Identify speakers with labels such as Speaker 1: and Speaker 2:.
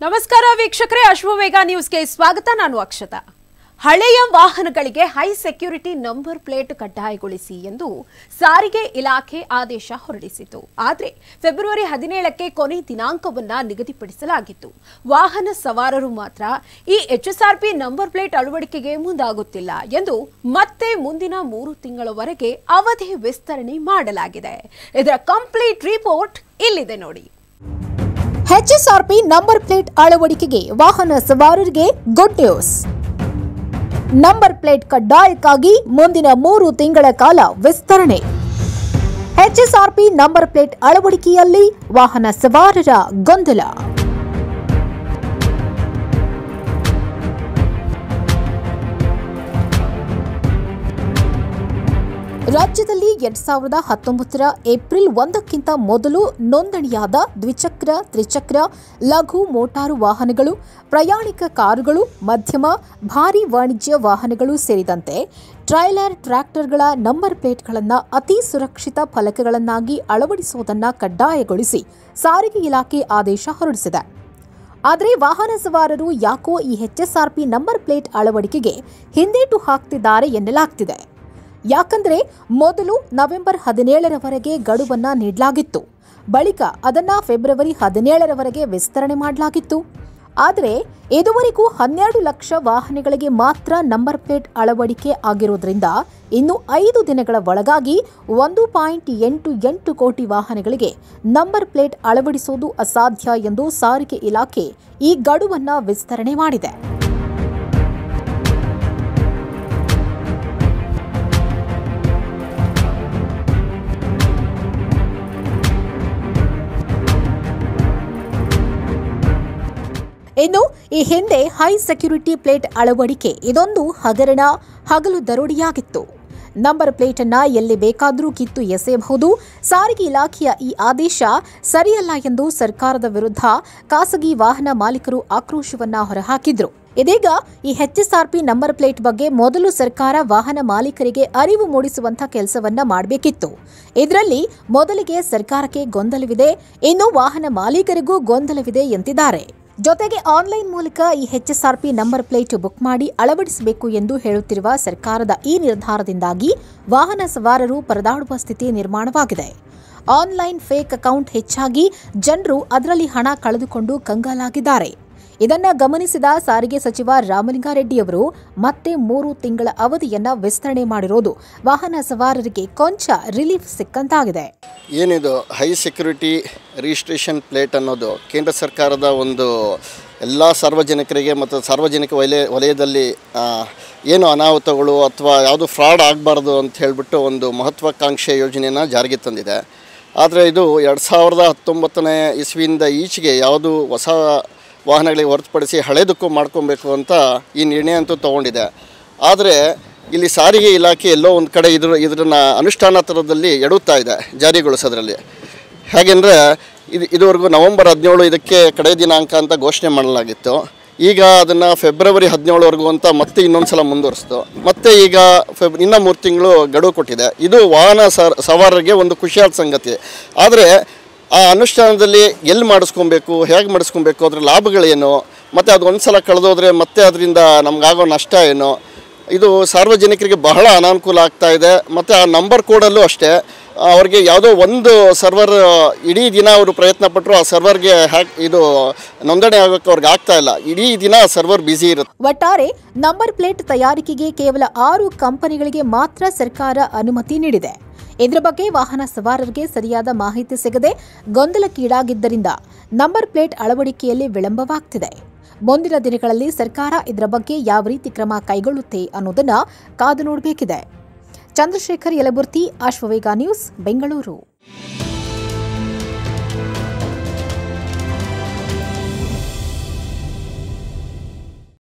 Speaker 1: ನಮಸ್ಕಾರ ವೀಕ್ಷಕರೇ ಅಶ್ವವೇಗ ನ್ಯೂಸ್ಗೆ ಸ್ವಾಗತ ನಾನು ಅಕ್ಷತಾ ಹಳೆಯ ವಾಹನಗಳಿಗೆ ಹೈ ಸೆಕ್ಯೂರಿಟಿ ನಂಬರ್ ಪ್ಲೇಟ್ ಕಡ್ಡಾಯಗೊಳಿಸಿ ಎಂದು ಸಾರಿಗೆ ಇಲಾಖೆ ಆದೇಶ ಹೊರಡಿಸಿತು ಆದರೆ ಫೆಬ್ರವರಿ ಹದಿನೇಳಕ್ಕೆ ಕೊನೆ ದಿನಾಂಕವನ್ನ ನಿಗದಿಪಡಿಸಲಾಗಿತ್ತು ವಾಹನ ಸವಾರರು ಮಾತ್ರ ಈ ಎಚ್ಎಸ್ಆರ್ಪಿ ನಂಬರ್ ಪ್ಲೇಟ್ ಅಳವಡಿಕೆಗೆ ಮುಂದಾಗುತ್ತಿಲ್ಲ ಎಂದು ಮತ್ತೆ ಮುಂದಿನ ಮೂರು ತಿಂಗಳವರೆಗೆ ಅವಧಿ ವಿಸ್ತರಣೆ ಮಾಡಲಾಗಿದೆ ಇದರ ಕಂಪ್ಲೀಟ್ ರಿಪೋರ್ಟ್ ಇಲ್ಲಿದೆ ನೋಡಿ
Speaker 2: ಎಚ್ಎಸ್ಆರ್ಪಿ ನಂಬರ್ ಪ್ಲೇಟ್ ಅಳವಡಿಕೆಗೆ ವಾಹನ ಸವಾರರಿಗೆ ಗುಡ್ ನ್ಯೂಸ್ ನಂಬರ್ ಪ್ಲೇಟ್ ಕಡ್ಡಾಯಕ್ಕಾಗಿ ಮುಂದಿನ ಮೂರು ತಿಂಗಳ ಕಾಲ ವಿಸ್ತರಣೆ ಎಚ್ಎಸ್ಆರ್ಪಿ ನಂಬರ್ ಪ್ಲೇಟ್ ಅಳವಡಿಕೆಯಲ್ಲಿ ವಾಹನ ಸವಾರರ ಗೊಂದಲ ರಾಜ್ಯದಲ್ಲಿ ಎರಡ್ ಸಾವಿರದ ಹತ್ತೊಂಬತ್ತರ ಏಪ್ರಿಲ್ ಒಂದಕ್ಕಿಂತ ಮೊದಲು ನೋಂದಣಿಯಾದ ದ್ವಿಚಕ್ರ ತ್ರಿಚಕ್ರ ಲಘು ಮೋಟಾರು ವಾಹನಗಳು ಪ್ರಯಾಣಿಕ ಕಾರುಗಳು ಮಧ್ಯಮ ಭಾರಿ ವಾಣಿಜ್ಯ ವಾಹನಗಳು ಸೇರಿದಂತೆ ಟ್ರೈಲರ್ ಟ್ರ್ಯಾಕ್ಟರ್ಗಳ ನಂಬರ್ ಪ್ಲೇಟ್ಗಳನ್ನು ಅತಿ ಸುರಕ್ಷಿತ ಫಲಕಗಳನ್ನಾಗಿ ಅಳವಡಿಸುವುದನ್ನು ಕಡ್ಡಾಯಗೊಳಿಸಿ ಸಾರಿಗೆ ಇಲಾಖೆ ಆದೇಶ ಹೊರಡಿಸಿದೆ ಆದರೆ ವಾಹನ ಸವಾರರು ಯಾಕೋ ಈ ಎಚ್ಎಸ್ಆರ್ಪಿ ನಂಬರ್ ಪ್ಲೇಟ್ ಅಳವಡಿಕೆಗೆ ಹಿಂದೇಟು ಹಾಕ್ತಿದ್ದಾರೆ ಎನ್ನಲಾಗ್ತಿದೆ ಯಾಕಂದ್ರೆ ಮೊದಲು ನವೆಂಬರ್ ಹದಿನೇಳರವರೆಗೆ ಗಡುವನ್ನ ನೀಡಲಾಗಿತ್ತು ಬಳಿಕ ಅದನ್ನ ಫೆಬ್ರವರಿ ಹದಿನೇಳರವರೆಗೆ ವಿಸ್ತರಣೆ ಮಾಡಲಾಗಿತ್ತು ಆದರೆ ಇದುವರೆಗೂ ಹನ್ನೆರಡು ಲಕ್ಷ ವಾಹನಗಳಿಗೆ ಮಾತ್ರ ನಂಬರ್ ಪ್ಲೇಟ್ ಅಳವಡಿಕೆ ಆಗಿರೋದ್ರಿಂದ ಇನ್ನು ಐದು ದಿನಗಳ ಒಳಗಾಗಿ ಒಂದು ಪಾಯಿಂಟ್ ಎಂಟು ಎಂಟು ಕೋಟಿ ವಾಹನಗಳಿಗೆ ನಂಬರ್ ಪ್ಲೇಟ್ ಅಳವಡಿಸುವುದು ಅಸಾಧ್ಯ ಎಂದು ಸಾರಿಗೆ ಇಲಾಖೆ ಈ ಗಡುವನ್ನ ವಿಸ್ತರಣೆ ಮಾಡಿದೆ ಇನ್ನು ಈ ಹಿಂದೆ ಹೈ ಸೆಕ್ಯೂರಿಟಿ ಪ್ಲೇಟ್ ಅಳವಡಿಕೆ ಇದೊಂದು ಹಗರಣ ಹಗಲು ದರೋಡೆಯಾಗಿತ್ತು ನಂಬರ್ ಪ್ಲೇಟ್ ಅನ್ನ ಎಲ್ಲಿ ಬೇಕಾದರೂ ಕಿತ್ತು ಎಸೆಯಬಹುದು ಸಾರಿಗೆ ಇಲಾಖೆಯ ಈ ಆದೇಶ ಸರಿಯಲ್ಲ ಎಂದು ಸರ್ಕಾರದ ವಿರುದ್ಧ ಖಾಸಗಿ ವಾಹನ ಮಾಲೀಕರು ಆಕ್ರೋಶವನ್ನ ಹೊರಹಾಕಿದ್ರು ಇದೀಗ ಈ ಎಚ್ಎಸ್ಆರ್ಪಿ ನಂಬರ್ ಪ್ಲೇಟ್ ಬಗ್ಗೆ ಮೊದಲು ಸರ್ಕಾರ ವಾಹನ ಮಾಲೀಕರಿಗೆ ಅರಿವು ಮೂಡಿಸುವಂತ ಕೆಲಸವನ್ನ ಮಾಡಬೇಕಿತ್ತು ಇದರಲ್ಲಿ ಮೊದಲಿಗೆ ಸರ್ಕಾರಕ್ಕೆ ಗೊಂದಲವಿದೆ ಇನ್ನು ವಾಹನ ಮಾಲೀಕರಿಗೂ ಗೊಂದಲವಿದೆ ಎಂದಿದ್ದಾರೆ ಜೊತೆಗೆ ಆನ್ಲೈನ್ ಮೂಲಕ ಈ ಎಚ್ಎಸ್ಆರ್ಪಿ ನಂಬರ್ ಪ್ಲೇಟ್ ಬುಕ್ ಮಾಡಿ ಅಳವಡಿಸಬೇಕು ಎಂದು ಹೇಳುತ್ತಿರುವ ಸರ್ಕಾರದ ಈ ನಿರ್ಧಾರದಿಂದಾಗಿ ವಾಹನ ಸವಾರರು ಪರದಾಡುವ ಸ್ಥಿತಿ ನಿರ್ಮಾಣವಾಗಿದೆ ಆನ್ಲೈನ್ ಫೇಕ್ ಅಕೌಂಟ್ ಹೆಚ್ಚಾಗಿ ಜನರು ಅದರಲ್ಲಿ ಹಣ ಕಳೆದುಕೊಂಡು ಕಂಗಾಲಾಗಿದ್ದಾರೆ ಇದನ್ನ ಗಮನಿಸಿದ ಸಾರಿಗೆ ಸಚಿವ ರಾಮಲಿಂಗಾರೆಡ್ಡಿಯವರು ಮತ್ತೆ ಮೂರು ತಿಂಗಳ ಅವಧಿಯನ್ನ ವಿಸ್ತರಣೆ ಮಾಡಿರೋದು ವಾಹನ ಸವಾರರಿಗೆ ಕೊಂಚ ರಿಲೀಫ್ ಸಿಕ್ಕಂತಾಗಿದೆ
Speaker 3: ಏನಿದು ಹೈ ಸೆಕ್ಯೂರಿಟಿ ರಿಜಿಸ್ಟ್ರೇಷನ್ ಪ್ಲೇಟ್ ಅನ್ನೋದು ಕೇಂದ್ರ ಸರ್ಕಾರದ ಒಂದು ಎಲ್ಲ ಸಾರ್ವಜನಿಕರಿಗೆ ಮತ್ತು ಸಾರ್ವಜನಿಕ ವಲಯ ವಲಯದಲ್ಲಿ ಆ, ಏನು ಅನಾಹುತಗಳು ಅಥವಾ ಯಾವುದು ಫ್ರಾಡ್ ಆಗಬಾರ್ದು ಅಂತ ಹೇಳಿಬಿಟ್ಟು ಒಂದು ಮಹತ್ವಾಕಾಂಕ್ಷೆ ಯೋಜನೆಯನ್ನು ಜಾರಿಗೆ ತಂದಿದೆ ಆದರೆ ಇದು ಎರಡು ಸಾವಿರದ ಹತ್ತೊಂಬತ್ತನೇ ಇಸ್ವಿಯಿಂದ ಈಚೆಗೆ ಯಾವುದು ಹೊಸ ವಾಹನಗಳಿಗೆ ಹೊರತುಪಡಿಸಿ ಹಳೇದಕ್ಕೂ ಮಾಡ್ಕೊಬೇಕು ಅಂತ ಈ ನಿರ್ಣಯ ಅಂತೂ ತೊಗೊಂಡಿದೆ ಆದರೆ ಇಲ್ಲಿ ಸಾರಿಗೆ ಇಲಾಖೆ ಎಲ್ಲೋ ಒಂದು ಕಡೆ ಇದ್ರ ಇದನ್ನು ಅನುಷ್ಠಾನ ಥರದಲ್ಲಿ ಎಡುತ್ತಾ ಇದೆ ಜಾರಿಗೊಳಿಸೋದ್ರಲ್ಲಿ ಹೇಗೆಂದರೆ ಇದು ಇದುವರೆಗೂ ನವೆಂಬರ್ ಹದಿನೇಳು ಇದಕ್ಕೆ ಕಡೆ ದಿನಾಂಕ ಅಂತ ಘೋಷಣೆ ಮಾಡಲಾಗಿತ್ತು ಈಗ ಅದನ್ನು ಫೆಬ್ರವರಿ ಹದಿನೇಳವರೆಗೂ ಅಂತ ಮತ್ತೆ ಇನ್ನೊಂದು ಸಲ ಮುಂದುವರಿಸ್ತು ಮತ್ತೆ ಈಗ ಫೆಬ್ ಇನ್ನೂ ಮೂರು ತಿಂಗಳು ಗಡುವು ಕೊಟ್ಟಿದೆ ಇದು ವಾಹನ ಸರ್ ಸವಾರರಿಗೆ ಒಂದು ಖುಷಿಯಾದ ಸಂಗತಿ ಆದರೆ ಆ ಅನುಷ್ಠಾನದಲ್ಲಿ ಎಲ್ಲಿ ಮಾಡಿಸ್ಕೊಬೇಕು ಹೇಗೆ ಮಾಡಿಸ್ಕೊಬೇಕು ಅದ್ರ ಲಾಭಗಳೇನು ಮತ್ತು ಅದು ಒಂದು ಸಲ ಕಳೆದೋದ್ರೆ ಮತ್ತೆ ಅದರಿಂದ ನಮಗಾಗೋ ನಷ್ಟ ಏನು ಇದು ಸಾರ್ವಜನಿಕರಿಗೆ ಬಹಳ ಅನಾನುಕೂಲ ಆಗ್ತಾ ಇದೆ ಮತ್ತು ಆ ನಂಬರ್ ಕೋಡಲ್ಲೂ ಅಷ್ಟೇ ಅವ್ರಿಗೆ ಯಾವುದೋ ಒಂದು ಸರ್ವರ್ ಇಡೀ ದಿನ ಅವರು ಪ್ರಯತ್ನ ಪಟ್ಟರು ಆ ಸರ್ವರ್ಗೆ ಹ್ಯಾಕ್ ಇದು ನೋಂದಣಿ ಆಗೋಕ್ಕೆ ಅವ್ರಿಗೆ ಆಗ್ತಾ ಇಲ್ಲ ಇಡೀ ದಿನ ಸರ್ವರ್ ಬ್ಯುಸಿ ಇರುತ್ತೆ
Speaker 2: ಒಟ್ಟಾರೆ ನಂಬರ್ ಪ್ಲೇಟ್ ತಯಾರಿಕೆಗೆ ಕೇವಲ ಆರು ಕಂಪನಿಗಳಿಗೆ ಮಾತ್ರ ಸರ್ಕಾರ ಅನುಮತಿ ನೀಡಿದೆ ಇದರ ಬಗ್ಗೆ ವಾಹನ ಸವಾರರಿಗೆ ಸರಿಯಾದ ಮಾಹಿತಿ ಸಿಗದೆ ಗೊಂದಲಕ್ಕೀಡಾಗಿದ್ದರಿಂದ ನಂಬರ್ ಪ್ಲೇಟ್ ಅಳವಡಿಕೆಯಲ್ಲಿ ವಿಳಂಬವಾಗ್ತಿದೆ ಮುಂದಿನ ದಿನಗಳಲ್ಲಿ ಸರ್ಕಾರ ಇದರ ಬಗ್ಗೆ ಯಾವ ರೀತಿ ಕ್ರಮ ಕೈಗೊಳ್ಳುತ್ತೆ ಅನ್ನೋದನ್ನ ಕಾದು ನೋಡಬೇಕಿದೆ ಚಂದ್ರಶೇಖರ್ ಯಲಬುರ್ತಿ ಅಶ್ವವೇಗ ನ್ಯೂಸ್ ಬೆಂಗಳೂರು